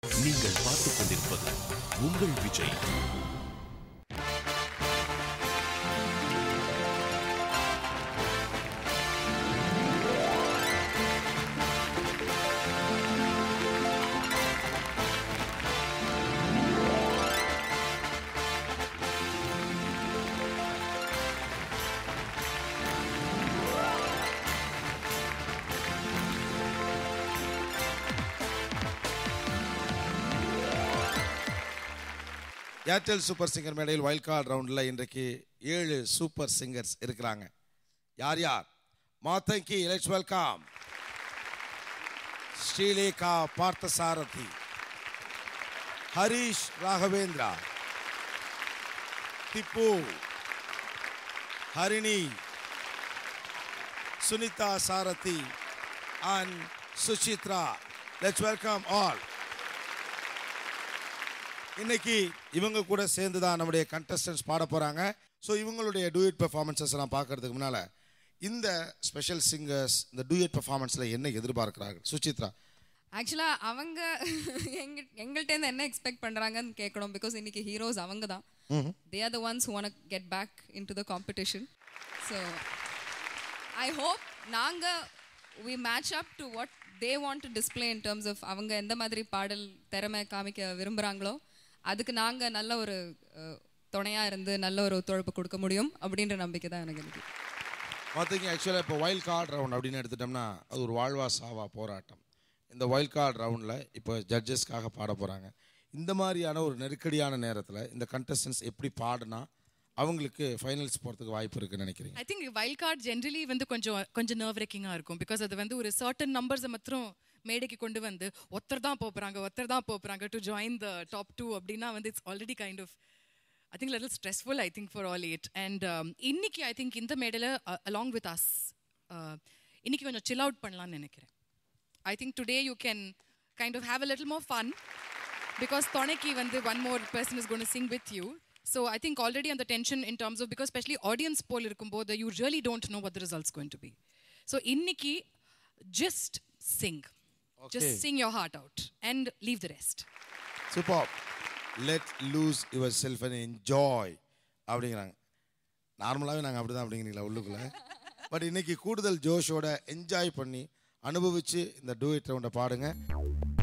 நீங்கள் பார்த்துக் கொண்டிருப்பது உங்கள் விஜய் ஏர்டெல் சூப்பர் சிங்கர் மேடையில் வைல்ட் கார்டு ரவுண்டில் இன்றைக்கு ஏழு சூப்பர் சிங்கர்ஸ் இருக்கிறாங்க யார் யார் Mathangi let's welcome Srilekha Parthasarathy Harish Raghavendra Thippu Harini Sunitha Sarathi and Suchitra let's welcome all இன்னைக்கு இவங்க கூட சேர்ந்து தான் நம்முடைய கண்டஸ்டன்ஸ் பாட போறாங்க ஸோ இவங்களுடைய டூயட் பெர்ஃபார்மன்சஸ் எல்லாம் பார்க்கறதுக்கு முன்னால இந்த ஸ்பெஷல் சிங்கர்ஸ் இந்த டூயட் பெர்ஃபார்மன்ஸ்ல என்ன எதிர்பார்க்கிறார்கள் சுசித்ரா ஆக்சுவலா அவங்க எங்க எங்கள்கிட்ட என்ன எக்ஸ்பெக்ட் பண்றாங்கன்னு கேட்கணும் பிகாஸ் இன்னைக்கு ஹீரோஸ் அவங்க தான் they are the ones one get back in to the competition so I hope நாங்க we match up to what they want to display in terms of அவங்க எந்த மாதிரி பாடல் திறமை காமிக்க விரும்புகிறாங்களோ அதுக்கு நாங்கள் நல்ல ஒரு அஹ், துணையா இருந்து நல்ல ஒரு ஒத்துழைப்பு கொடுக்க முடியும் அப்படின்ற நம்பிக்கை தான் எனக்கு இருக்கு பார்த்தீங்க ஆக்சுவலாக இப்போ வைல்ட் கார்டு ரவுண்ட் அப்படின்னு எடுத்துட்டோம்னா அது ஒரு வாழ்வா சாவா போராட்டம் இந்த வைல்ட் கார்டு ரவுண்டில் இப்போ ஜட்ஜஸ்க்காக பாட போகிறாங்க இந்த மாதிரியான ஒரு நெருக்கடியான நேரத்தில் இந்த கண்டஸ்டன்ஸ் எப்படி பாடினா அவங்களுக்கு ஃபைனல்ஸ் போகிறதுக்கு வாய்ப்பு இருக்குன்னு நினைக்கிறீங்க I think wild card generally வந்து கொஞ்சம் கொஞ்சம் நர்வ் ரெக்கிங்காக இருக்கும் பிகாஸ் அது வந்து ஒரு சர்டன் நம்பர்ஸை மாத்திரம் மேடைக்கு கொண்டு வந்து ஒருத்தர் தான் போகிறாங்க ஒருத்தர் தான் போகிறாங்க to join the top two அப்படின்னா வந்து it's already kind of I think little stressful I think for all eight and இன்னைக்கு ஐ திங்க் இந்த மேடையில் அலாங் வித் அஸ் இன்னைக்கு கொஞ்சம் சில் அவுட் பண்ணலாம்னு நினைக்கிறேன் I think today you can kind of have a little more fun because Toneki when the one more person is going to sing with you. So I think already on the tension in terms of because especially audience poll இருக்கும்போது you really don't know what the result's going to be. So இன்னைக்கு just sing. Just Okay. sing your heart out and leave the rest. Super let loose yourself and enjoy அப்படிங்கிறாங்க நார்மலாகவே நாங்கள் அப்படி தான் அப்படிங்கிறீங்களா உள்ளுக்குள்ளே but இன்னைக்கு கூடுதல் ஜோஷோட என்ஜாய் பண்ணி அனுபவிச்சு இந்த டூயட் ரவுண்டை பாடுங்க